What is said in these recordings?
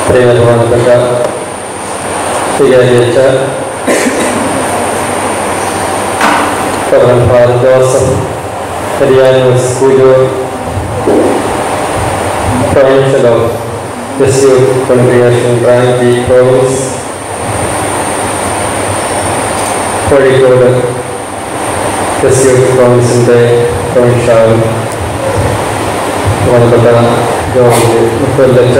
ബഹുമാനപ്പെട്ട വികാരിയച്ച Reverend Father Joseph Herianus Kujo, Provincial of Jesuit Congregation Branch D Province, Kozhikode Jesuit പ്രോവിൻസിൻ്റെ provincial ബഹുമാനപ്പെട്ട George മുത്തല്ലച്ച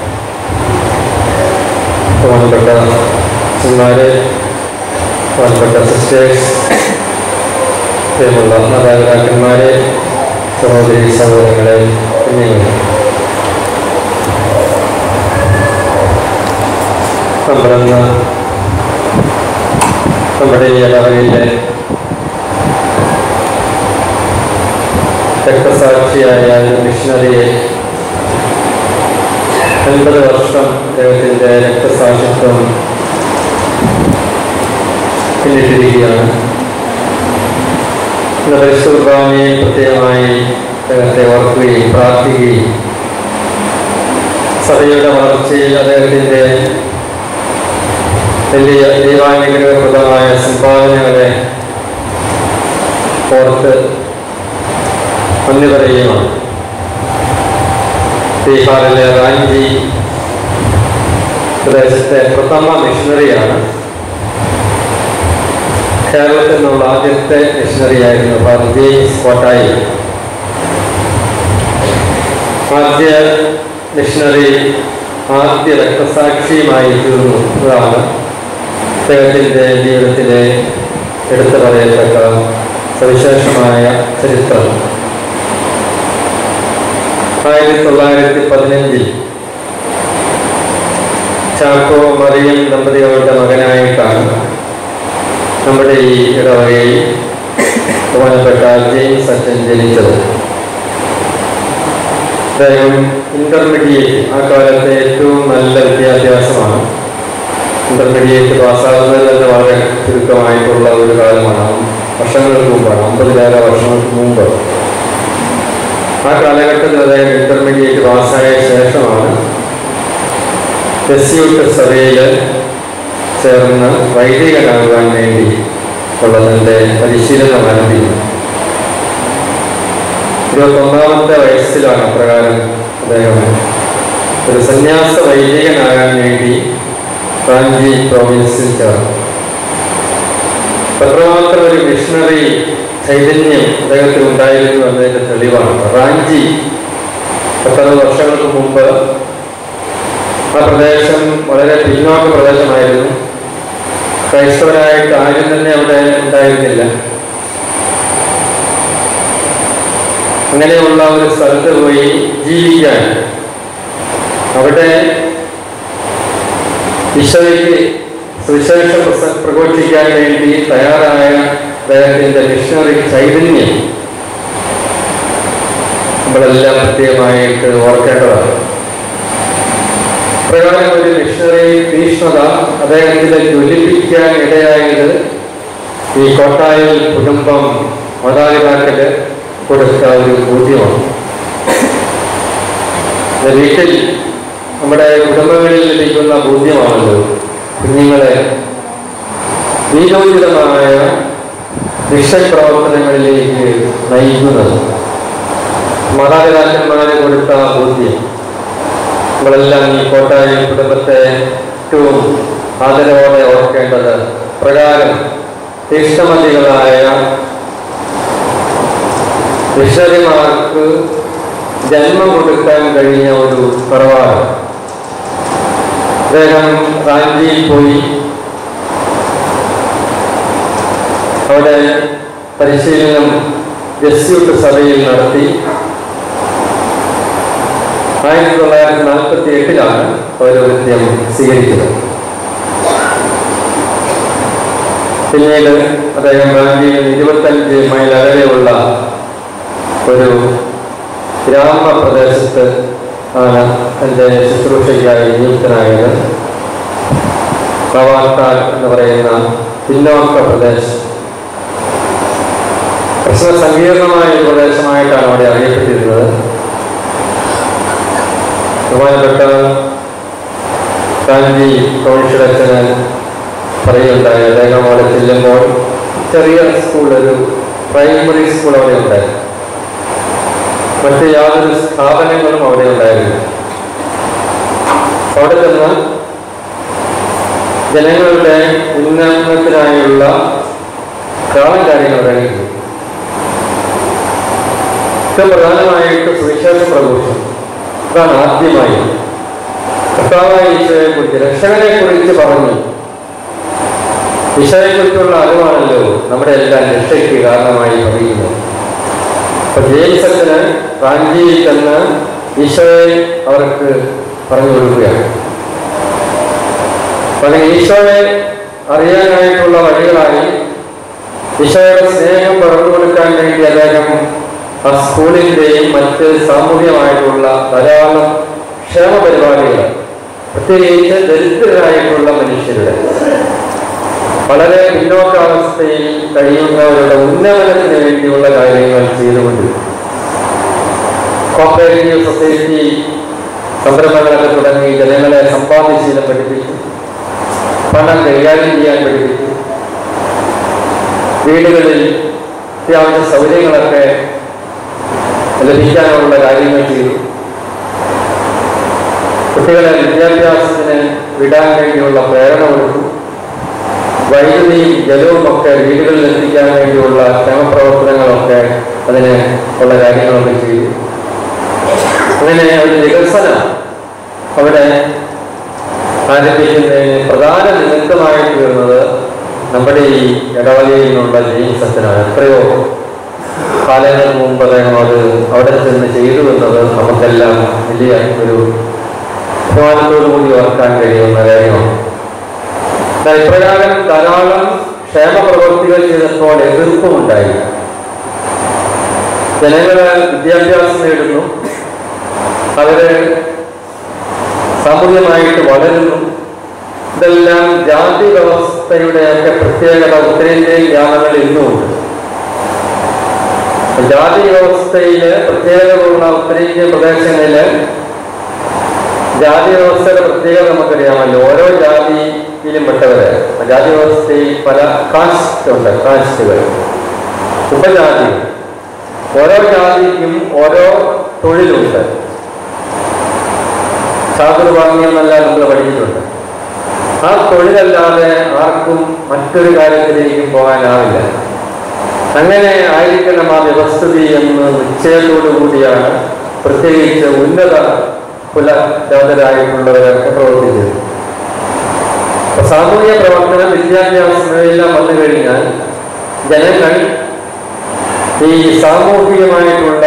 ബഹുമാനപ്പെട്ട അച്ഛന്മാരെ ബഹുമാനപ്പെട്ട സിസ്റ്റേഴ്സ് പ്രിയമുള്ള മാതാപിതാക്കന്മാരെ സഹോദരി സഹോദരങ്ങളെ കുഞ്ഞുങ്ങളെ നമ്മളിന്ന് നമ്മുടെ ഈ ഇടവകയിലെ രക്തസാക്ഷിയായ ഒരു മിഷണറിയെ അൻപത് വർഷം അദ്ദേഹത്തിൻ്റെ രക്തസാക്ഷിത്വം പിന്നിട്ടിരിക്കുകയാണ് ഇന്ന് പരിശുദ്ധ കുർബാനയിൽ പ്രത്യേകമായി അദ്ദേഹത്തെ ഓർക്കുകയും പ്രാർത്ഥിക്കുകയും സഭയുടെ വളർച്ചയിൽ അദ്ദേഹത്തിൻ്റെ വലിയ ദൈവാനുഗ്രഹപ്രദമായ സംഭാവനകളെ ഓർത്ത് നന്ദി പറയുകയാണ് ബീഹാറിലെ റാഞ്ചി പ്രദേശത്തെ പ്രഥമ മിഷണറിയാണ് കേരളത്തിൽ നിന്നുള്ള ആദ്യത്തെ മിഷണറിയായിരുന്നു ഫാദർ ജെയിംസ് കോട്ടായി ആദ്യ മിഷണറി ആദ്യ രക്തസാക്ഷിയുമായി തീർന്നു എന്നതാണ് അദ്ദേഹത്തിൻ്റെ ജീവിതത്തിലെ എടുത്തു പറയത്തക്ക സവിശേഷമായ ചരിത്രം ആയിരത്തി തൊള്ളായിരത്തി പതിനഞ്ചിൽ ചാക്കോ മറിയം ദമ്പതികളുടെ മകനായിട്ടാണ് നമ്മുടെ ഈ ഇടവകയിൽ ബഹുമാനപ്പെട്ട ജെയിംസ് അച്ഛൻ ജനിച്ചത് അദ്ദേഹം ഇന്റർമീഡിയറ്റ് ആ കാലത്തെ ഏറ്റവും നല്ല വിദ്യാഭ്യാസമാണ് ഇന്റർമീഡിയറ്റ് പാസ്സാകുന്നത് തന്നെ വളരെ ചുരുക്കമായിട്ടുള്ള ഒരു കാലമാണ് വർഷങ്ങൾക്ക് മുമ്പാണ് അമ്പതിലേറെ വർഷങ്ങൾക്ക് മുമ്പ് ആ കാലഘട്ടത്തിൽ അദ്ദേഹം ഇന്റർമീഡിയറ്റ് പാസ്സായ ശേഷമാണ് എസ്യൂട്ട് സഭയിൽ ചേർന്ന് വൈദികനാകാൻ വേണ്ടി ഉള്ളതിൻ്റെ പരിശീലനം ആരംഭിക്കുന്നത് ഇരുപത്തൊന്നാമത്തെ വയസ്സിലാണ് അപ്രകാരം അദ്ദേഹം ഒരു സന്യാസ വൈദികനാകാൻ വേണ്ടി റാഞ്ചി പ്രോവിൻസിൽ ചേർന്നു അത്രമാത്രം ഒരു മിഷണറി ചൈതന്യം അദ്ദേഹത്തിൽ ഉണ്ടായിരുന്നു എന്നതിന്റെ തെളിവാണ് റാഞ്ചി പത്തറുപത് വർഷങ്ങൾക്ക് മുമ്പ് ആ പ്രദേശം വളരെ പിന്നോക്ക പ്രദേശമായിരുന്നു ക്രൈസ്തവരായിട്ട് ആരും തന്നെ അവിടെ ഉണ്ടായിരുന്നില്ല അങ്ങനെയുള്ള ഒരു സ്ഥലത്ത് പോയി ജീവിക്കാൻ അവിടെ ഈശോയ്ക്ക് സുവിശേഷം പ്രസ- പ്രഘോഷിക്കാൻ വേണ്ടി തയ്യാറായ അദ്ദേഹത്തിൻ്റെ മിഷണറി ചൈതന്യം നമ്മളെല്ലാം പ്രത്യേകമായിട്ട് ഓർക്കേണ്ടതാണ് പ്രകാരം ഒരു മിഷണറി തീഷ്ണത അദ്ദേഹത്തിനെ ജ്വലിപ്പിക്കാൻ ഇടയായത് ഈ കോട്ടായിൽ കുടുംബം മാതാപിതാക്കള് കൊടുത്ത ഒരു ബോധ്യമാണ് ഇത് വീട്ടിൽ നമ്മുടെ കുടുംബങ്ങളിൽ ലഭിക്കുന്ന ബോധ്യമാണല്ലോ കുഞ്ഞുങ്ങളെ വീരോചിതമായ മിഷൻ പ്രവർത്തനങ്ങളിലേക്ക് നയിക്കുന്നത് മാതാപിതാക്കന്മാരെ കൊടുത്ത ബോധ്യം നമ്മളെല്ലാം ഈ കോട്ടായി കുടുംബത്തെ ഏറ്റവും ആദരവോടെ ഓർക്കേണ്ടത് പ്രകാരം തീഷ്ണമതികളായ മിഷണറിമാർക്ക് ജന്മം കൊടുക്കാൻ കഴിഞ്ഞ ഒരു കുറവാണ് അദ്ദേഹം റാഞ്ചിയിൽ പോയി അവിടെ പരിശീലനം ജസ്യൂട്ട് സഭയിൽ നടത്തി ആയിരത്തി തൊള്ളായിരത്തി നാൽപ്പത്തി എട്ടിലാണ് പൗരോഹിത്യം സ്വീകരിക്കുന്നത് പിന്നീട് അദ്ദേഹം റാഞ്ചിയിൽ നിന്ന് ഇരുപത്തഞ്ച് മൈൽ അകലെയുള്ള ഒരു ഗ്രാമപ്രദേശത്ത് ആണ് എൻ്റെ ശുശ്രൂഷയ്ക്കായി നിയുക്തനായത് പ്രവാർത്താൽ എന്ന് പറയുന്ന പിന്നോക്ക പ്രദേശം പ്രശ്ന സങ്കീർണമായ ഒരു പ്രദേശമായിട്ടാണ് അവിടെ അറിയപ്പെട്ടിരുന്നത് ബഹുമാനപ്പെട്ട ഗാന്ധി പ്രൊവിൻഷ്യലച്ഛന് പറയുകയുണ്ടായി അദ്ദേഹം അവിടെ ചെല്ലുമ്പോൾ ചെറിയ സ്കൂൾ ഒരു പ്രൈമറി സ്കൂൾ അവിടെ ഉണ്ടായിരുന്നു മറ്റ് യാതൊരു സ്ഥാപനങ്ങളും അവിടെ ഉണ്ടായിരുന്നു അവിടെ ചെന്ന് ജനങ്ങളുടെ ഉന്നമനത്തിനായുള്ള ധാരാളം കാര്യങ്ങൾ കഴിക്കുന്നു ഏറ്റവും പ്രധാനമായിട്ട് സുവിശേഷ പ്രഘോഷം അതാണ് ആദ്യമായി കർത്താവായ ഈശോയെ കുറിച്ച് രക്ഷകനെ കുറിച്ച് പറഞ്ഞു ഈശോയെക്കുറിച്ചുള്ള അറിവാണല്ലോ നമ്മുടെ എല്ലാം രക്ഷയ്ക്ക് കാരണമായി പറയുന്നത് അപ്പൊ ജെയിംസത്തിന് റാഞ്ചിയിൽ ചെന്ന് ഈശോയെ അവർക്ക് പറഞ്ഞു കൊടുക്കുകയാണ് അങ്ങനെ ഈശോയെ അറിയാനായിട്ടുള്ള വഴികളായി ഈശോയുടെ സ്നേഹം പകർന്നു കൊടുക്കാൻ വേണ്ടി അദ്ദേഹം ആ സ്കൂളിൻ്റെയും മറ്റ് സാമൂഹ്യമായിട്ടുള്ള ധാരാളം ക്ഷേമ പരിപാടികൾ പ്രത്യേകിച്ച് ദരിദ്രരായിട്ടുള്ള മനുഷ്യരുടെ വളരെ പിന്നോക്കാവസ്ഥയിൽ കഴിയുന്നവരുടെ ഉന്നമനത്തിന് വേണ്ടിയുള്ള കാര്യങ്ങൾ ചെയ്തുകൊണ്ടിരുന്നു കോപ്പറേറ്റീവ് സൊസൈറ്റി സംരംഭങ്ങളൊക്കെ തുടങ്ങി ജനങ്ങളെ സമ്പാദ്യശീലം പഠിപ്പിച്ചു പണം കൈകാര്യം ചെയ്യാൻ പഠിപ്പിച്ചു വീടുകളിൽ അത്യാവശ്യ സൗകര്യങ്ങളൊക്കെ ലഭിക്കാനുള്ള കാര്യങ്ങൾ ചെയ്തു കുട്ടികളെ വിദ്യാഭ്യാസത്തിന് വിടാൻ വേണ്ടിയുള്ള പ്രേരണ കൊടുത്തു വൈദ്യുതിയും ജലവും ഒക്കെ വീടുകളിൽ എത്തിക്കാൻ വേണ്ടിയുള്ള ക്ഷേമപ്രവർത്തനങ്ങളൊക്കെ അതിന് ഉള്ള കാര്യങ്ങളൊക്കെ ചെയ്തു അങ്ങനെ ഒരു വികസനം അവിടെ ആരംഭിക്കുന്നതിന് പ്രധാന നിമിത്തമായി തീർന്നത് നമ്മുടെ ഈ ഇടവകയിൽ നിന്നുള്ള ജെയിംസത്തിനാണ് എത്രയോ കാലങ്ങൾക്ക് മുമ്പ് അദ്ദേഹം അത് അവിടെ ചെന്ന് ചെയ്തു എന്നത് നമുക്കെല്ലാം വലിയ ഒരു അഭിമാനത്തോടു കൂടി ഓർക്കാൻ കഴിയുന്ന കാര്യമാണ് എന്നാൽ ഇപ്രകാരം ധാരാളം ക്ഷേമ പ്രവർത്തികൾ ചെയ്തപ്പോൾ എതിർപ്പുമുണ്ടായി ജനങ്ങള് വിദ്യാഭ്യാസം നേടുന്നു അവര് സാമൂഹ്യമായിട്ട് വളരുന്നു ഇതെല്ലാം ജാതി വ്യവസ്ഥയുടെയൊക്കെ പ്രത്യേകത ഉത്തരേന്ത്യൻ ഗ്രാമങ്ങളിൽ ഇന്നുമുണ്ട് ജാതി വ്യവസ്ഥയില് പ്രത്യേകതയുള്ള ഉത്തരേന്ത്യൻ പ്രദേശങ്ങളില് ജാതി വ്യവസ്ഥയുടെ പ്രത്യേകത നമുക്കറിയാമല്ലോ ഓരോ ജാതിയിലും പെട്ടവര് ജാതി വ്യവസ്ഥയിൽ പല കാസ്റ്റ് ഉണ്ട് കാസ്റ്റുകൾ ഉപജാതി ഓരോ ജാതിക്കും ഓരോ തൊഴിലുണ്ട് ചാതുർഭാഗ്യം എന്നല്ല നമ്മൾ പഠിച്ചിട്ടുണ്ട് ആ തൊഴിലല്ലാതെ ആർക്കും മറ്റൊരു കാര്യത്തിലേക്കും പോകാനാവില്ല അങ്ങനെ ആയിരിക്കണം ആ വ്യവസ്ഥിതി എന്ന് നിശ്ചയത്തോടു കൂടിയാണ് പ്രത്യേകിച്ച് ഉന്നത കുലജാതരായിട്ടുള്ളവരൊക്കെ പ്രവർത്തിച്ചത് അപ്പൊ സാമൂഹ്യ പ്രവർത്തനം വിദ്യാഭ്യാസം ഇവയെല്ലാം വന്നു കഴിഞ്ഞാൽ ജനങ്ങൾ ഈ സാമൂഹികമായിട്ടുള്ള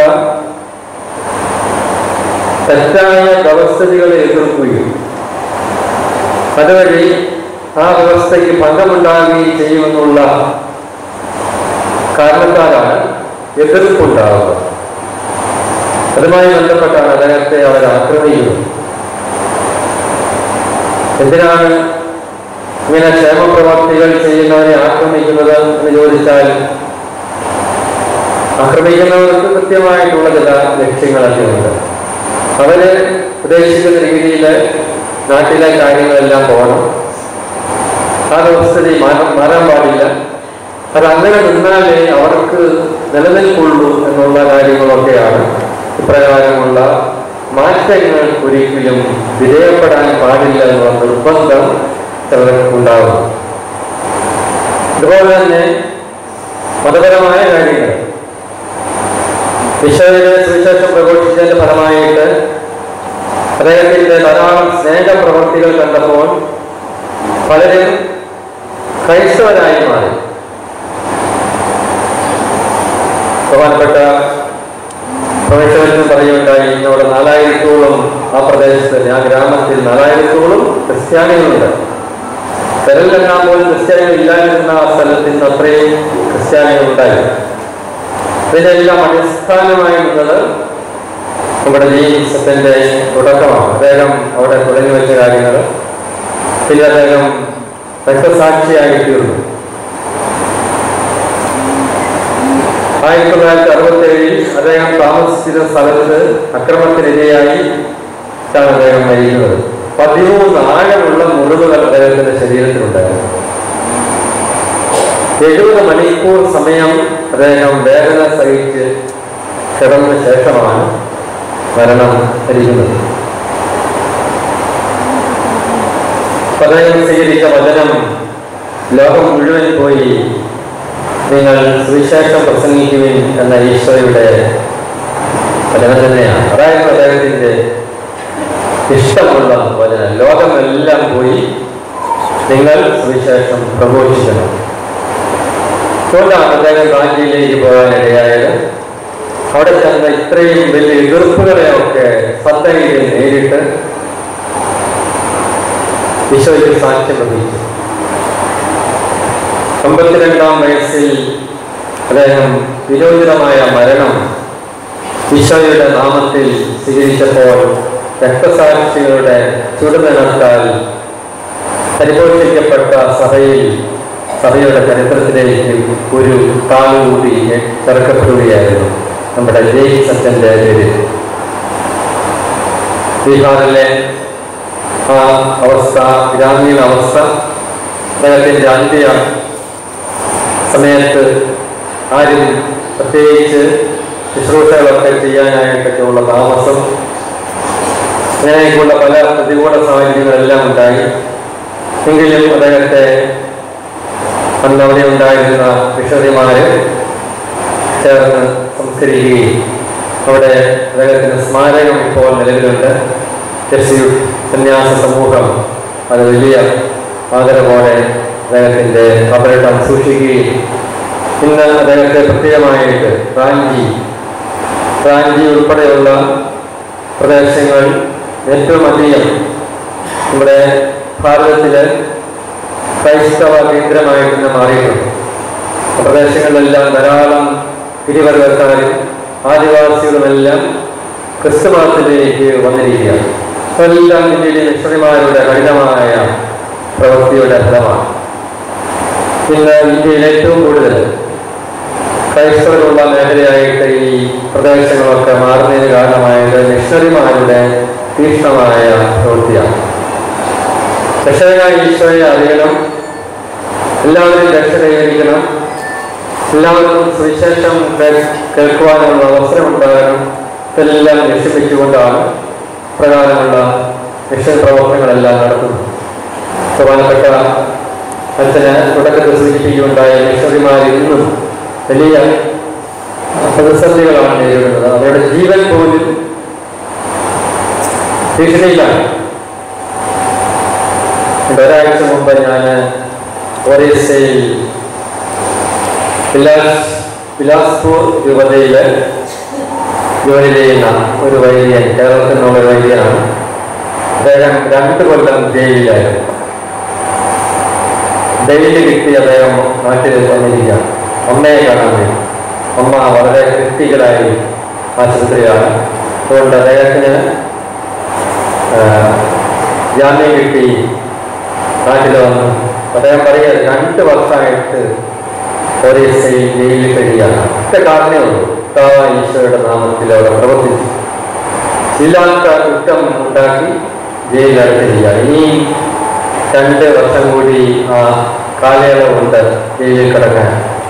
തെറ്റായ വ്യവസ്ഥിതികളെ എതിർക്കുകയും അതുവഴി ആ വ്യവസ്ഥയ്ക്ക് ഭംഗമുണ്ടാകുകയും ചെയ്യുമെന്നുള്ള കാരണത്താലാണ് എതിർപ്പുണ്ടാകുന്നത് അതുമായി ബന്ധപ്പെട്ടാണ് അദ്ദേഹത്തെ അവർ ആക്രമിക്കുന്നത് എന്തിനാണ് ഇങ്ങനെ ക്ഷേമപ്രവർത്തികൾ ചെയ്യുന്നവരെ ആക്രമിക്കുന്നത് എന്ന് ചോദിച്ചാൽ ആക്രമിക്കുന്നവർക്ക് കൃത്യമായിട്ടുള്ള ചില ലക്ഷ്യങ്ങളൊക്കെ ഉണ്ട് അവര് ഉദ്ദേശിക്കുന്ന രീതിയിൽ നാട്ടിലെ കാര്യങ്ങളെല്ലാം പോകണം ആ വ്യവസ്ഥിതി മാറാൻ മാറാൻ പാടില്ല അത് അങ്ങനെ നിന്നാലേ അവർക്ക് നിലനിൽക്കുള്ളൂ എന്നുള്ള കാര്യങ്ങളൊക്കെയാണ് ഇപ്രകാരമുള്ള മാറ്റങ്ങൾ ഒരിക്കലും വിധേയപ്പെടാൻ പാടില്ല എന്നുള്ള നിർബന്ധം ചിലർക്ക് ഉണ്ടാകും അതുപോലെ തന്നെ മതപരമായ കാര്യങ്ങൾ വിശ്വവിനെ സുവിശേഷം പ്രഘോഷിച്ചതിന്റെ ഫലമായിട്ട് അദ്ദേഹത്തിന്റെ ധാരാളം സ്നേഹപ്രവർത്തികൾ കണ്ടപ്പോൾ പലരും ക്രൈസ്തവരായി മാറി ബഹുമാനപ്പെട്ട പ്രവേശനം പറയുകയുണ്ടായി ഇന്നവിടെ നാലായിരത്തോളം ആ പ്രദേശത്ത് ആ ഗ്രാമത്തിൽ നാലായിരത്തോളം ക്രിസ്ത്യാനികളുണ്ട് വിരലിലെണ്ണാൻ പോലും ക്രിസ്ത്യാനികൾ ഇല്ലാതിരുന്ന ആ സ്ഥലത്ത് ഇന്ന് അത്രയും ക്രിസ്ത്യാനികൾ ഉണ്ടായി ഇതിനെല്ലാം അടിസ്ഥാനമായി നിന്നത് നമ്മുടെ ജീവിതത്തിന്റെ തുടക്കമാണ് അദ്ദേഹം അവിടെ തുടങ്ങി വെച്ച കാര്യങ്ങൾ പിന്നെ അദ്ദേഹം രക്തസാക്ഷിയായി തീർന്നു ആയിരത്തി തൊള്ളായിരത്തി അറുപത്തി ഏഴിൽ അദ്ദേഹം താമസിച്ചിരുന്ന സ്ഥലത്ത് അക്രമത്തിനിരയായി ാണ് അദ്ദേഹം മരിക്കുന്നത് പതിമൂന്ന് ആഴമുള്ള മുറിവുകൾ അദ്ദേഹത്തിന്റെ ശരീരത്തിലുണ്ടായിരുന്നു എഴുപത് മണിക്കൂർ സമയം അദ്ദേഹം വേദന സഹിച്ച് കിടന്ന ശേഷമാണ് മരണം ധരിക്കുന്നത് അദ്ദേഹം സ്വീകരിച്ച വചനം ലോകം മുഴുവൻ പോയി നിങ്ങൾ സുവിശേഷം പ്രസംഗിക്കുവിൻ എന്ന ഈശോയുടെ വചനം തന്നെയാണ് അതായത് അദ്ദേഹത്തിന്റെ ഇഷ്ടമുള്ള വചനം ലോകമെല്ലാം പോയി നിങ്ങൾ സുവിശേഷം പ്രഘോഷിക്കണം അതുകൊണ്ടാണ് അദ്ദേഹം റാഞ്ചിയിലേക്ക് പോകാനിടയായത് അവിടെ ചെന്ന ഇത്രയും വലിയ എതിർപ്പുകളെയൊക്കെ സത്തയിൽ നേരിട്ട് ഈശോയ്ക്ക് സാക്ഷ്യം വഹിച്ചു അമ്പത്തിരണ്ടാം വയസ്സിൽ അദ്ദേഹം വിരോചിതമായ മരണം ഈശോയുടെ നാമത്തിൽ സ്വീകരിച്ചപ്പോൾ രക്തസാക്ഷികളുടെ ചുടുനിണത്താൽ പരിപോഷിക്കപ്പെട്ട സഭയിൽ സഭയുടെ ചരിത്രത്തിലേക്ക് ഒരു കാലുകൂടി ചേർക്കപ്പെടുകയായിരുന്നു നമ്മുടെ ജയ് സച്ചന്റെ പേര് ബീഹാറിലെ ആ അവസ്ഥ ഗ്രാമീണ അവസ്ഥ അദ്ദേഹത്തിൻ്റെ അന്ത്യ സമയത്ത് ആരും പ്രത്യേകിച്ച് ശുശ്രൂഷകളൊക്കെ ചെയ്യാനായിട്ടൊക്കെ ഉള്ള താമസം അങ്ങനെയൊക്കെയുള്ള പല പ്രതികൂല സാഹചര്യങ്ങളെല്ലാം ഉണ്ടായി എങ്കിലും അദ്ദേഹത്തെ അന്ന് അവിടെ ഉണ്ടായിരുന്ന മിഷണറിമാര് ചേർന്ന് സംസ്കരിക്കുകയും അവിടെ അദ്ദേഹത്തിന് സ്മാരകം ഇപ്പോൾ നിലവിലുണ്ട് ജെസ്യൂട്ട് സന്യാസ സമൂഹം അത് വലിയ ആദരവോടെ അദ്ദേഹത്തിൻ്റെ കബറിടം സൂക്ഷിക്കുകയും ഇന്ന് അദ്ദേഹത്തെ പ്രത്യേകമായിട്ട് റാഞ്ചി റാഞ്ചി ഉൾപ്പെടെയുള്ള പ്രദേശങ്ങൾ ഏറ്റവും അധികം നമ്മുടെ ഭാരതത്തിലെ ക്രൈസ്തവ കേന്ദ്രമായിട്ട് ഇന്ന് മാറിയിട്ടുണ്ട് ആ പ്രദേശങ്ങളിലെല്ലാം ധാരാളം പിരിവർഗക്കാരും ആദിവാസികളുമെല്ലാം ക്രിസ്തുമതത്തിലേക്ക് വന്നിരിക്കുകയാണ് എല്ലാം ഇന്ത്യയിലെ മിഷണറിമാരുടെ കഠിനമായ പ്രവൃത്തിയുടെ ഫലമാണ് ഇന്ന് ഇന്ത്യയിൽ ഏറ്റവും കൂടുതൽ ക്രൈസ്തവരുള്ള മേഖലയായിട്ട് ഈ പ്രദേശങ്ങളൊക്കെ മാറുന്നതിന് കാരണമായത് മിഷണറിമാരുടെ തീക്ഷ്ണമായ പ്രവൃത്തിയാണ് രക്ഷകനായ ഈശോയെ അറിയണം എല്ലാവരും രക്ഷ കൈവരിക്കണം എല്ലാവർക്കും സുവിശേഷം കേ- കേൾക്കുവാനുള്ള അവസരം ഉണ്ടാകണം ഇതെല്ലാം ലക്ഷ്യമിച്ചുകൊണ്ടാണ് പ്രകാരമുള്ള മിഷൻ പ്രവർത്തനങ്ങളെല്ലാം നടത്തുന്നത് പ്രധാനപ്പെട്ട അച്ഛന് തുടക്കത്തിൽ സൂചിപ്പിക്കുകയുണ്ടായ മിഷണറിമാർ ഇന്നും വലിയ പ്രതിസന്ധികളാണ് നേരിടുന്നത് അവരുടെ ജീവൻ പോലും ഭീഷണിയിലാണ് ഒരാഴ്ച മുമ്പ് ഞാൻ ഒറീസയിൽ വിലാസ് ബിലാസ്പൂർ രൂപതയിൽ ജോലി ചെയ്യുന്ന ഒരു വൈദ്യൻ കേരളത്തിൽ നിന്നുള്ള ഒരു വൈദ്യനാണ് അദ്ദേഹം രണ്ട് കൊല്ലം ജയിലിലായിരുന്നു ഡെയിലി കിട്ടി അദ്ദേഹം നാട്ടിൽ വന്നിരിക്കുകയാണ് അമ്മയെ കാണാൻ വേണ്ടി അമ്മ വളരെ ക്രിട്ടിക്കലായി ആശുപത്രിയാണ് അതുകൊണ്ട് അദ്ദേഹത്തിന് ആ, ജാമ്യം കിട്ടി നാട്ടിൽ വന്നു അദ്ദേഹം പറയുക രണ്ട് വർഷമായിട്ട് ഒറീസയിൽ ജയിലിൽ കഴിയാണ് ഒറ്റ കാരണമേ ഉള്ളൂ കർത്താവ് ഈശോയുടെ നാമത്തിൽ അവിടെ പ്രവർത്തിച്ചു ഇല്ലാത്ത കുറ്റം ഉണ്ടാക്കി ജയിലിലടച്ചിരിക്കുകയാണ് ഇനിയും രണ്ട് വർഷം കൂടി ആ കാലയളവുണ്ട് ജയിലിൽ കിടക്കാൻ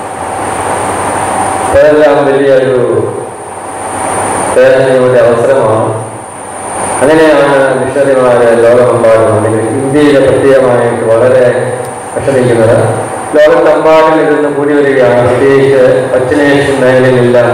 അതെല്ലാം വലിയൊരു വേദനയുടെ അവസരമാണ് അങ്ങനെയാണ് മിഷണറിമാരെ ലോകമെമ്പാടും അല്ലെങ്കിൽ ഇന്ത്യയിലെ പ്രത്യേകമായിട്ട് വളരെ വിഷമിക്കുന്നത് ലോകത്തെമ്പാടും ഇരുന്ന് കൂടി വരികയാണ് പ്രത്യേകിച്ച് പശ്ചിമേഷ്യൻ മേഖലയിലെല്ലാം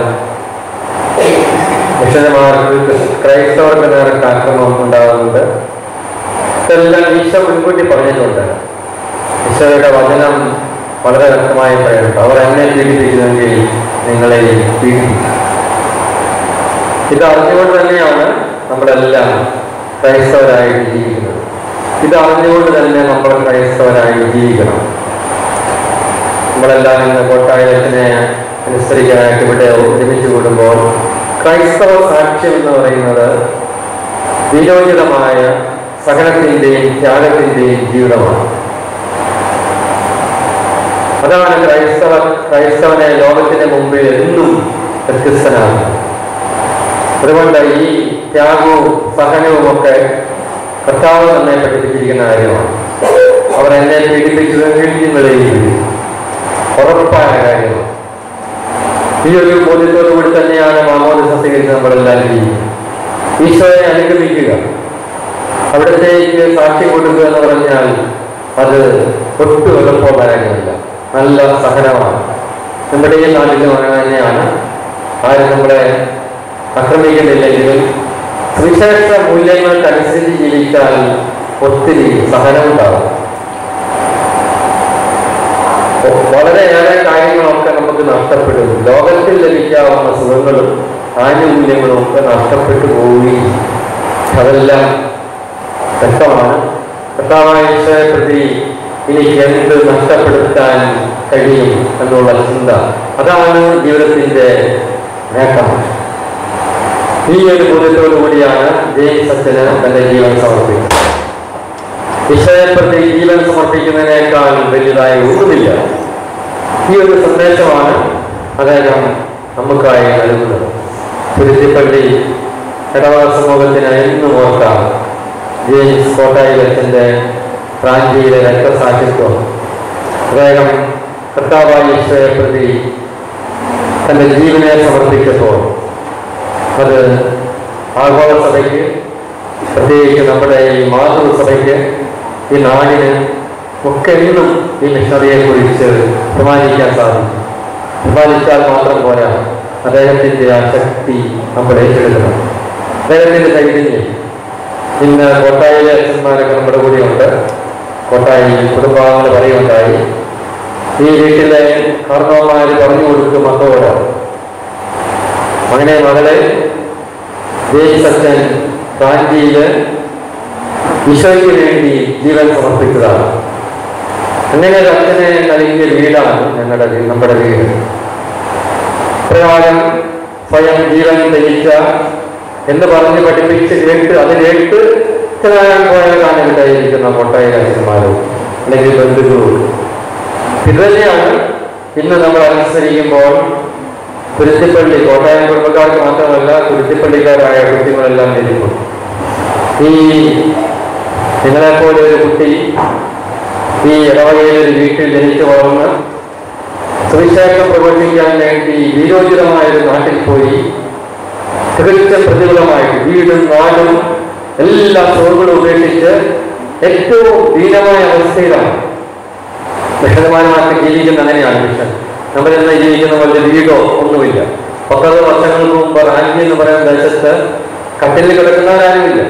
മിഷണറിമാർക്ക് ക്രൈസ്തവർക്ക് നേർക്ക് ആക്രമണം ഉണ്ടാകുന്നുണ്ട് ഇതെല്ലാം ഈശോ മുൻകൂട്ടി പറഞ്ഞിട്ടുണ്ട് ഈശോയുടെ വചനം വളരെ വ്യക്തമായി പറയുന്നുണ്ട് അവർ എന്നെ പീഡിപ്പിക്കുന്നെങ്കിൽ നിങ്ങളെ പീഡിപ്പിക്കും ഇത് അറിഞ്ഞുകൊണ്ട് തന്നെയാണ് നമ്മളെല്ലാം ക്രൈസ്തവരായിട്ട് ജീവിക്കുന്നത് ഇത് അറിഞ്ഞുകൊണ്ട് തന്നെ നമ്മൾ ക്രൈസ്തവരായി ജീവിക്കണം നമ്മളെല്ലാം ഇന്ന് കോട്ടായത്തിനെ അനുസരിക്കാനായിട്ട് ഇവിടെ ഒരുമിച്ച് കൂടുമ്പോൾ ക്രൈസ്തവ സാക്ഷ്യം എന്ന് പറയുന്നത് വിരോചിതമായ സഹനത്തിൻ്റെയും ത്യാഗത്തിൻ്റെയും ജീവിതമാണ് അതാണ് ക്രൈസ്തവ ക്രൈസ്തവനെ ലോകത്തിന് മുമ്പിൽ എന്നും വ്യത്യസ്തനാകുന്നത് അതുകൊണ്ട് ഈ ത്യാഗവും സഹനവും ഒക്കെ കർത്താവ് നമ്മെ പഠിപ്പിച്ചിരിക്കുന്ന കാര്യമാണ് അവർ എന്നെ പീഡിപ്പിച്ചത് വീഴ്ചകളെയും ഉറപ്പായ കാര്യമാണ് ഈ ഒരു ബോധ്യത്തോടു കൂടി തന്നെയാണ് മാമോദ സ്വീകരിച്ച് നമ്മളെല്ലാം ചെയ്യുന്നത് ഈശോയെ അനുഗമിക്കുക അവിടത്തേക്ക് സാക്ഷി കൊടുക്കുക എന്ന് പറഞ്ഞാൽ അത് ഒട്ടും എളുപ്പമുള്ള കാര്യമല്ല നല്ല സഹനമാണ് നമ്മുടെ ഈ നാട്ടിലും അങ്ങനെ തന്നെയാണ് ആരും നമ്മളെ ആക്രമിക്കുന്നില്ലെങ്കിലും സുവിശേഷ മൂല്യങ്ങൾക്കനുസരിച്ച് ജീവിച്ചാൽ ഒത്തിരി സഹനമുണ്ടാകും വളരെയേറെ കാര്യങ്ങളൊക്കെ നമുക്ക് നഷ്ടപ്പെടും ലോകത്തിൽ ലഭിക്കാവുന്ന സുഖങ്ങളും ആനുകൂല്യങ്ങളും ഒക്കെ നഷ്ടപ്പെട്ടു പോവുകയും അതെല്ലാം വ്യക്തമാണ് കർത്താവായ ഈശോയെ പ്രതി എനിക്ക് എന്ത് നഷ്ടപ്പെടുത്താൻ കഴിയും എന്നുള്ള ചിന്ത അതാണ് ജീവിതത്തിന്റെ നേട്ടം ഈ ഒരു ബോധ്യത്തോടു കൂടിയാണ് ജെയിംസ് അച്ഛന് തന്റെ ജീവൻ സമർപ്പിക്കുന്നത് ഈശോയെ പ്രതി ജീവൻ സമർപ്പിക്കുന്നതിനേക്കാൾ വലുതായി ഒന്നുമില്ല ഈ ഒരു സന്ദേശമാണ് അദ്ദേഹം നമുക്കായി നൽകുന്നത് തിരുത്തിപ്പള്ളി ഇടവക സമൂഹത്തിന് എന്നും ഓർക്കാം ജെയിംസ് കോട്ടായിലച്ചൻ്റെ പ്രാഞ്ചിയിലെ രക്തസാക്ഷിത്വം അദ്ദേഹം കർത്താവായ ഈശോയെ പ്രതി തൻ്റെ ജീവനെ സമർപ്പിച്ചപ്പോൾ അത് ആഗോള സഭയ്ക്ക് പ്രത്യേകിച്ച് നമ്മുടെ ഈ മാതൃസഭയ്ക്ക് ഈ നാടിന് ഒക്കെ ഇന്നും ഈ മിഷണറിയെ കുറിച്ച് പ്രമാണിക്കാൻ സാധിക്കും പ്രമാണിച്ചാൽ മാത്രം പോരാ അദ്ദേഹത്തിൻ്റെ ആ ശക്തി നമ്മൾ ഏറ്റെടുക്കണം അദ്ദേഹത്തിൻ്റെ ചൈതന്യം ഇന്ന് കോട്ടായിലെ അച്ഛന്മാരൊക്കെ നമ്മുടെ കൂടെയുണ്ട് കോട്ടായി കുടുംബാംഗങ്ങൾ പറയുണ്ടായി ഈ വീട്ടിലെ കാരണവന്മാർ പറഞ്ഞു കൊടുക്കും മക്കളോട് അങ്ങനെ മകളെ ദേശത്തച്ഛൻ കാഞ്ചിയില് ഈശോയ്ക്ക് വേണ്ടി ജീവൻ സമർപ്പിച്ചതാണ് അങ്ങനെ ഒരു അച്ഛനെ നൽകിയ വീടാണ് ഞങ്ങളുടെ വീട് നമ്മുടെ വീട് പ്രകാരം സ്വയം ജീവൻ ധരിച്ച എന്ന് പറഞ്ഞ് പഠിപ്പിച്ച് കേട്ട് അത് കേട്ട് ചിലാൻ പോയ കാലഘട്ടമായിരിക്കുന്ന കൊട്ടായ അച്ഛന്മാരും അല്ലെങ്കിൽ ബന്ധുക്കളും ഇത് തന്നെയാണ് ഇന്ന് നമ്മൾ അനുസരിക്കുമ്പോൾ കുരുത്തിപ്പള്ളി കോട്ടയം കുടുംബക്കാർക്ക് മാത്രമല്ല കുരുത്തിപ്പള്ളിക്കാരായ കുട്ടികളെല്ലാം ജനിക്കും ഈ നിങ്ങളെപ്പോലെ ഒരു കുട്ടി ഈ ഇടവകയിൽ ഒരു വീട്ടിൽ ജനിച്ചു വളർന്ന് സുവിശേഷം പ്രവർത്തിക്കാൻ വേണ്ടി വീരോചിതമായ ഒരു നാട്ടിൽ പോയി തികച്ചും പ്രതികൂലമായിട്ട് വീടും നാടും എല്ലാ സുഖങ്ങളും ഉപേക്ഷിച്ച് ഏറ്റവും ദീനമായ അവസ്ഥയിലാണ് വിഷതമാനമാക്കി ജീവിക്കുന്ന അങ്ങനെയാണ് മിഷൻ നമ്മൾ ഇന്ന് ജീവിക്കുന്ന പോലെ വീടോ ഒന്നുമില്ല പത്തറുപത് വർഷങ്ങൾക്ക് മുമ്പ് റാഞ്ചി എന്ന് പറയുന്ന ദേശത്ത് കട്ടിലിൽ കിടക്കുന്നവരാരുമില്ല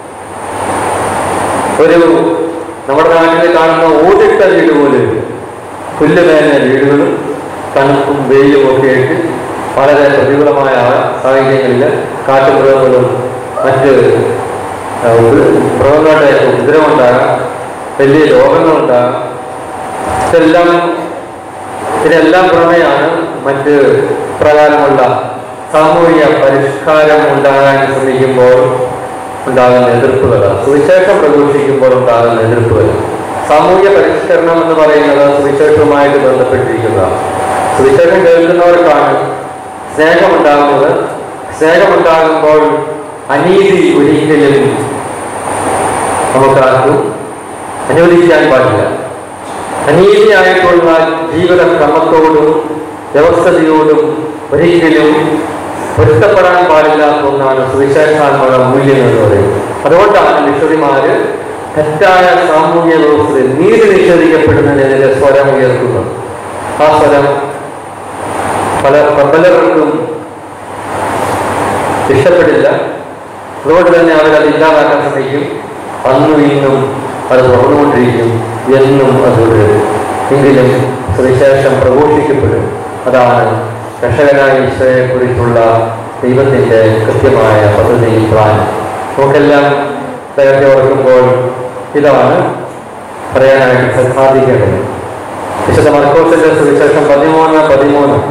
ഒരു നമ്മുടെ നാട്ടിൽ കാണുന്ന ഓടിട്ട വീട് പോലെ പുല്ലുമേന വീടുകളും തണുപ്പും വെയിലും ഒക്കെ ആയിട്ട് വളരെ പ്രതികൂലമായ സാഹചര്യങ്ങളിൽ കാട്ടുമൃഗങ്ങളും മറ്റ് ആ, ഉപ- മൃഗങ്ങളുടെ ഉപദ്രവമുണ്ടാകാം വലിയ രോഗങ്ങളുണ്ടാകാം ഇതെല്ലാം ഇതിനെല്ലാം പുറമെയാണ് മറ്റ് പ്രകാരമുള്ള സാമൂഹിക പരിഷ്കാരം ഉണ്ടാകാൻ ശ്രമിക്കുമ്പോൾ ഉണ്ടാകുന്ന എതിർപ്പുകൾ സുവിശേഷം പ്രഘോഷിക്കുമ്പോൾ ഉണ്ടാകുന്ന എതിർപ്പുകൾ സാമൂഹിക പരിഷ്കരണം എന്ന് പറയുന്നത് സുവിശേഷവുമായിട്ട് ബന്ധപ്പെട്ടിരിക്കുന്നതാണ് സുവിശേഷം കേൾക്കുന്നവർക്കാണ് സ്നേഹമുണ്ടാകുന്നത് സ്നേഹമുണ്ടാകുമ്പോൾ അനീതി ഒരിക്കലും നമുക്കാർക്കും അനുവദിക്കാൻ പാടില്ല അനീതിയായിട്ടുള്ള ജീവിത ക്രമത്തോടും വ്യവസ്ഥതയോടും ഒരിക്കലും പൊരുത്തപ്പെടാൻ പാടില്ലാത്ത ഒന്നാണ് സുവിശേഷാത്മക മൂല്യം എന്ന് പറയുന്നത് അതുകൊണ്ടാണ് മിഷണറിമാര് തെറ്റായ സാമൂഹ്യ വ്യവസ്ഥയിൽ നീതി നിഷേധിക്കപ്പെടുന്നതിനെതിരെ സ്വരം ഉയർത്തുന്നത് ആ സ്വരം പല പ്രബലർക്കും ഇഷ്ടപ്പെടില്ല അതുകൊണ്ട് തന്നെ അവരത് ഇല്ലാതാക്കാൻ ശ്രമിക്കും അന്നും ഇന്നും അത് തുറന്നുകൊണ്ടിരിക്കും എന്നും അത് തുടരും എങ്കിലും സുവിശേഷം പ്രഘോഷിക്കപ്പെടും അതാണ് രക്ഷകനായ ഈശോയെ കുറിച്ചുള്ള ദൈവത്തിൻ്റെ കൃത്യമായ പദ്ധതി പ്ലാൻ നമുക്കെല്ലാം ദൈവത്തെ ഓർക്കുമ്പോൾ ഇതാണ് പറയാനായിട്ട് സാധിക്കേണ്ടത് വിശുദ്ധ മർക്കോസിന്റെ സുവിശേഷം പതിമൂന്ന് പതിമൂന്ന്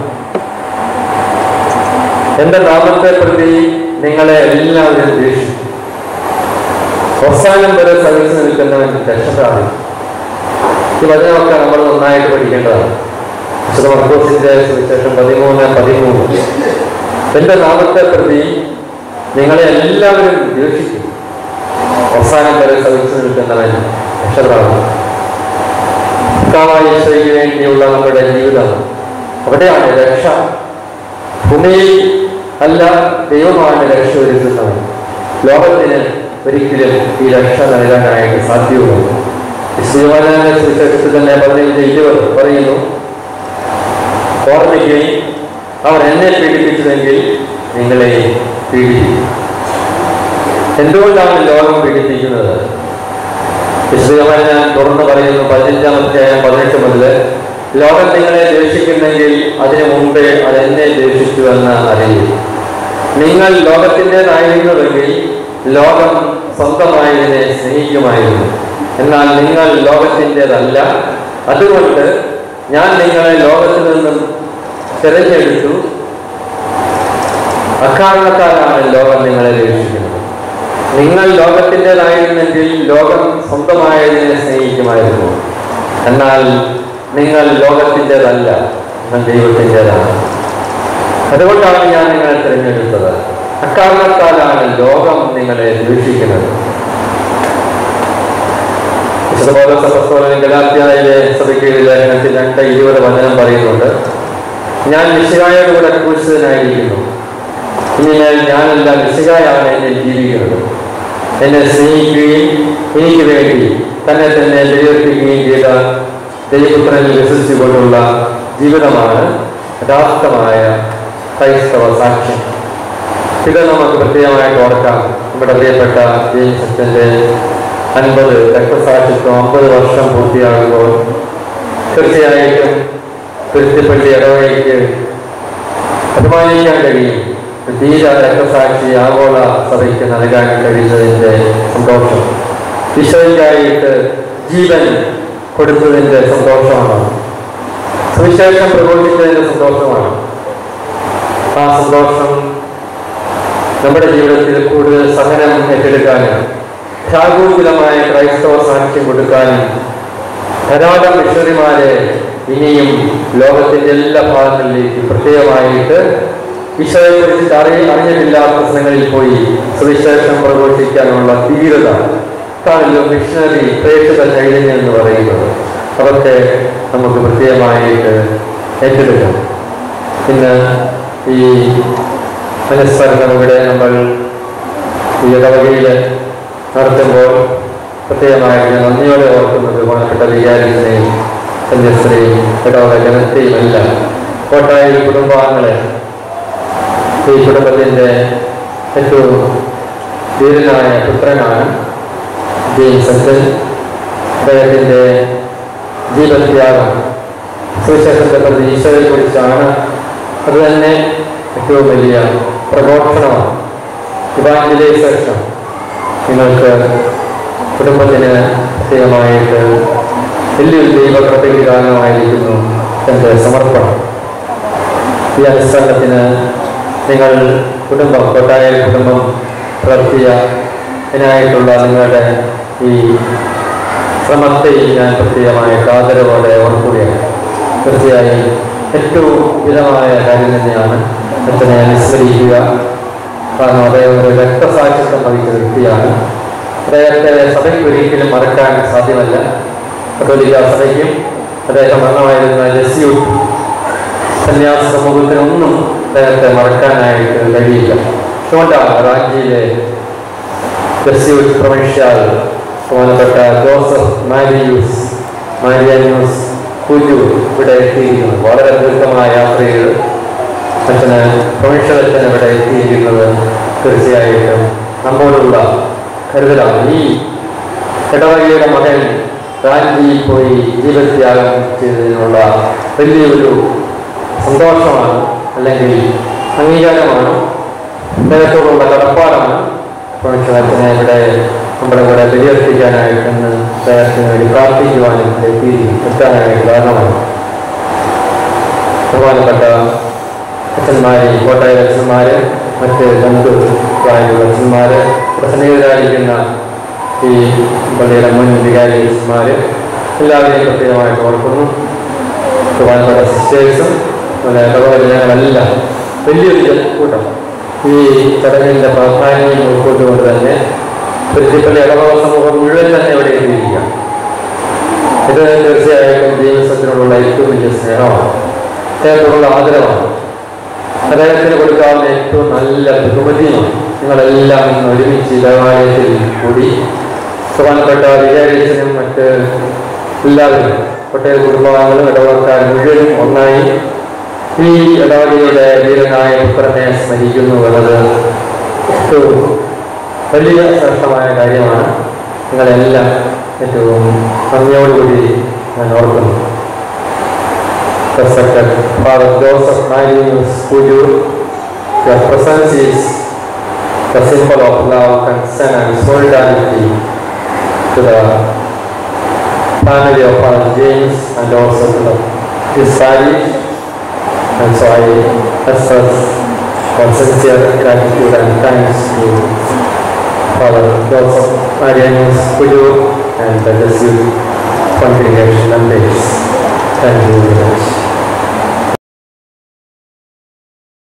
എന്റെ നാമത്തെ പ്രതി നിങ്ങളെ എല്ലാവരും ദ്വേഷിച്ചു അവസാനം വരെ സഹിച്ചു നിൽക്കുന്നവൻ രക്ഷപ്രാപിക്കും ഈ വചനമൊക്കെ നമ്മൾ നന്നായിട്ട് പഠിക്കേണ്ടതാണ് വിശുദ്ധ മർക്കോസിന്റെ സുവിശേഷം പതിമൂന്ന് പതിമൂന്ന് എന്റെ നാമത്തെ പ്രതി നിങ്ങളെ എല്ലാവരും ദ്വേഷിക്കും അവസാനം വരെ സഹിച്ചു നിൽക്കുന്നവൻ രക്ഷപ്പെടാറുണ്ട് കർത്താവായ ഈശോയ്ക്ക് വേണ്ടിയുള്ള നമ്മുടെ ജീവിതം അവിടെയാണ് രക്ഷ ഭൂമിയിൽ അല്ല ദൈവമാണ് രക്ഷ ഒരുക്കുന്നവൻ ലോകത്തിന് ഒരിക്കലും ഈ രക്ഷ നൽകാനായിട്ട് സാധ്യവുമല്ല ശ്രീമാനായ സുവിശേഷത്തിൽ തന്നെ പതിനഞ്ച് ഇരുപത് പറയുന്നു ഓർമ്മിക്കുകയും അവർ എന്നെ പീഡിപ്പിച്ചതെങ്കിൽ നിങ്ങളെ പീഡിപ്പിക്കും എന്തുകൊണ്ടാണ് ലോകം പീഡിപ്പിക്കുന്നത് വിശദമായി ഞാൻ തുറന്നു പറയുന്നു പതിനഞ്ചാം അധ്യായം പതിനെട്ട് മുതൽ ലോകം നിങ്ങളെ ദ്വേഷിക്കുന്നെങ്കിൽ അതിനു മുമ്പേ അത് എന്നെ ദ്വേഷിച്ചുവെന്ന് അറിയും നിങ്ങൾ ലോകത്തിൻ്റെതായിരുന്നുവെങ്കിൽ ലോകം സ്വന്തമായതിനെ സ്നേഹിക്കുമായിരുന്നു എന്നാൽ നിങ്ങൾ ലോകത്തിൻ്റെതല്ല അതുകൊണ്ട് ഞാൻ നിങ്ങളെ ലോകത്തിൽ നിന്നും തിരഞ്ഞെടുത്തു അക്കാരണത്താലാണ് ലോകം നിങ്ങളെ ദ്വേഷിക്കുന്നത് നിങ്ങൾ ലോകത്തിൻ്റെതായിരുന്നെങ്കിൽ ലോകം സ്വന്തമായതിനെ സ്നേഹിക്കുമായിരുന്നു എന്നാൽ നിങ്ങൾ ലോകത്തിൻ്റെതല്ല നിങ്ങൾ ദൈവത്തിൻ്റെതാണ് അതുകൊണ്ടാണ് ഞാൻ നിങ്ങളെ തിരഞ്ഞെടുത്തത് അക്കാരണത്താലാണ് ലോകം നിങ്ങളെ ദൂഷിക്കുന്നത് ഗലാത്യായിലെ സഭയ്ക്കീഴിലെ ലേഖനത്തിൽ രണ്ട് ഇരുപത് വചനം പറയുന്നുണ്ട് ഞാൻ നിശ്ചയായോട് കൂടെ ക്രൂശിതനായിരിക്കുന്നു ഇനിമേൽ ഞാനല്ല നിശ്ചയായാണ് എന്നെ ജീവിക്കുന്നത് എന്നെ സ്നേഹിക്കുകയും എനിക്ക് വേണ്ടി തന്നെ തന്നെ ബലിയർപ്പിക്കുകയും ചെയ്ത ദൈവപുത്രനിൽ വിശ്വസിച്ചുകൊണ്ടുള്ള ജീവിതമാണ് യഥാർത്ഥമായ ക്രൈസ്തവ സാക്ഷ്യം ഇത് നമുക്ക് പ്രത്യേകമായിട്ട് ഓർക്കാം നമ്മുടെ പ്രിയപ്പെട്ട ജെയിംസ് അച്ഛൻ്റെ അൻപത് രക്തസാക്ഷിത്വം അമ്പത് വർഷം പൂർത്തിയാകുമ്പോൾ തീർച്ചയായിട്ടും തിരുത്തിപ്പള്ളി ഇടവകയ്ക്ക് അഭിമാനിക്കാൻ കഴിയും ധീര രക്തസാക്ഷി ആഗോള സഭയ്ക്ക് നൽകാൻ കഴിയുന്നതിൻ്റെ സന്തോഷം ഈശോയ്ക്കായിട്ട് ജീവൻ കൊടുത്തതിൻ്റെ സന്തോഷമാണ് സുവിശേഷം പ്രഘോഷിച്ചതിൻ്റെ സന്തോഷമാണ് ആ സന്തോഷം നമ്മുടെ ജീവിതത്തിൽ കൂടുതൽ സഹനം ഏറ്റെടുക്കാനും ത്യാഗോകുലമായ ക്രൈസ്തവ സാക്ഷ്യം കൊടുക്കാനും ധാരാളം മിഷണറിമാരെ ഇനിയും ലോകത്തിന്റെ എല്ലാ ഭാഗങ്ങളിലേക്കും പ്രത്യേകമായിട്ട് ഈശോയെ കുറിച്ച് അറിയ അറിഞ്ഞിട്ടില്ലാത്ത സ്ഥലങ്ങളിൽ പോയി സുവിശേഷം പ്രഘോഷിക്കാനുള്ള ധീരത കാണില്ലോ മിഷണറി പ്രേക്ഷിത ചൈതന്യം എന്ന് പറയുന്നത് അതൊക്കെ നമുക്ക് പ്രത്യേകമായിട്ട് ഏറ്റെടുക്കാം ഇന്ന് ഈ മനസ്സരണം ഇവിടെ നമ്മൾ ഈ ഇടവകയിൽ നടത്തുമ്പോൾ പ്രത്യേകമായിട്ട് നന്ദിയോടെ ഓർക്കുന്നത് ഗുണപ്പെട്ട വികാരികളെയും കന്യസ്ത്രീയും ഇടവക ജനത്തെയും എല്ലാം കോട്ടായ കുടുംബാംഗങ്ങളെ ഈ കുടുംബത്തിൻ്റെ ഏറ്റവും ധീരനായ പുത്രനാണ് ജെയിംസ് അച്ഛൻ അദ്ദേഹത്തിൻ്റെ ജീവത്യാഗം സുവിശേഷത്തെ പ്രതി ഈശോയെ കുറിച്ചാണ് അത് തന്നെ ഏറ്റവും വലിയ പ്രഘോഷണമാണ് ഇവാഞ്ചലൈസേഷൻ നിങ്ങൾക്ക് കുടുംബത്തിന് പ്രത്യേകമായിട്ട് വലിയൊരു ദൈവകൃപയ്ക്ക് കാരണമായിരിക്കുന്നു എൻ്റെ സമർപ്പണം ഈ അനുസരണത്തിന് നിങ്ങൾ കുടുംബം കൊട്ടായ കുടുംബം പുലർത്തിയ ഇതിനായിട്ടുള്ള നിങ്ങളുടെ ഈ ശ്രമത്തെ ഞാൻ പ്രത്യേകമായിട്ട് ആദരവോടെ ഓർക്കുകയാണ് തീർച്ചയായും ഏറ്റവും ഉചിതമായ കാര്യം തന്നെയാണ് അച്ഛനെ അനുസ്മരിക്കുക കാരണം അദ്ദേഹം ഒരു രക്തസാക്ഷിത്വം വഹിച്ച വ്യക്തിയാണ് അദ്ദേഹത്തെ സഭയ്ക്ക് ഒരിക്കലും മറക്കാൻ സാധ്യമല്ല കത്തോലിക്ക സഭയ്ക്കും അദ്ദേഹം അംഗമായിരുന്ന ജസ്യൂട്ട് സന്യാസ സമൂഹത്തിനൊന്നും അദ്ദേഹത്തെ മറക്കാനായിട്ട് കഴിയില്ല അതുകൊണ്ടാണ് റാഞ്ചിയിലെ ജസ്യൂട്ട് പ്രൊവിൻഷ്യൽ ബഹുമാനപ്പെട്ട ജോസഫ് മാരിയൂസ് മാരിയാന്യൂസ് കുജു ഇവിടെ എത്തിയിരിക്കുന്നു വളരെ ദീർഘമായ യാത്രയിൽ അച്ഛന് പ്രൊവിൻഷ്യൽ അച്ഛൻ ഇവിടെ എത്തിയിരിക്കുന്നത് തീർച്ചയായിട്ടും നമ്മോടുള്ള കരുതലാണ് ഈ ഇടവകയുടെ മകൻ റാഞ്ചിയിൽ പോയി ജീവത്യാഗം ചെയ്തതിനുള്ള വലിയൊരു സന്തോഷമാണ് അല്ലെങ്കിൽ അംഗീകാരമാണ് അദ്ദേഹത്തോടുള്ള കടപ്പാടാണ് പ്രൊവിൻഷ്യൽ അച്ഛനെ ഇവിടെ നമ്മുടെ കൂടെ ബലിയർപ്പിക്കാനായിട്ടെന്ന് അദ്ദേഹത്തിന് വേണ്ടി പ്രാർത്ഥിക്കുവാനും എത്തി എത്താനായിട്ട് കാരണമാണ് ബഹുമാനപ്പെട്ട അച്ഛന്മാര് കോട്ടയ അച്ഛന്മാര് മറ്റ് ബന്ധു പ്രായമുള്ള അച്ഛന്മാര് പ്രസന്നീയരായിരിക്കുന്ന ഈ പള്ളിയുടെ മുൻ വികാരി അച്ഛന്മാര് എല്ലാവരെയും പ്രത്യേകമായിട്ട് ഓർക്കുന്നു ബഹുമാനപ്പെട്ട സിസ്റ്റേഴ്സും അതുപോലെ ഇടവക ജനങ്ങളെല്ലാം വലിയൊരു കൂട്ടം ഈ ചടങ്ങിൻ്റെ പ്രാധാന്യം ഉൾക്കൊണ്ടുകൊണ്ട് തന്നെ പ്രിൻസിപ്പൽ ഇടവക സമൂഹം മുഴുവൻ തന്നെ ഇവിടെ എത്തിയിരിക്കുക ഇത് തീർച്ചയായിട്ടും ജീവസത്തിനോടുള്ള ഏറ്റവും വലിയ സ്നേഹമാണ് അദ്ദേഹത്തോടുള്ള ആദരവാണ് അദ്ദേഹത്തിന് കൊടുക്കാവുന്ന ഏറ്റവും നല്ല ബഹുമതിയുമാണ് നിങ്ങളെല്ലാം ഇന്ന് ഒരുമിച്ച് ഇടവാലയത്തിൽ കൂടി പ്രധാനപ്പെട്ട വികാരിച്ചനും മറ്റ് എല്ലാവരും ഒട്ടേറെ കുടുംബാംഗങ്ങളും ഇടവക്കാർ മുഴുവനും ഒന്നായി ഈ ഇടവകയുടെ ധീരനായ പുത്രനെ സ്മരിക്കുന്നു എന്നത് ഏറ്റവും വലിയ ശ്രേഷ്ഠമായ കാര്യമാണ് നിങ്ങളെല്ലാം ഏറ്റവും നന്ദിയോടുകൂടി ഞാൻ ഓർക്കുന്നു Respected Father Joseph Marius Puju, your presence is the symbol of love, concern and solidarity to the family of Father James and also to the, his parish. And so I express our sincere gratitude and thanks to Father Joseph Marianus Puju and the Jesuit congregation members. Thank you very much.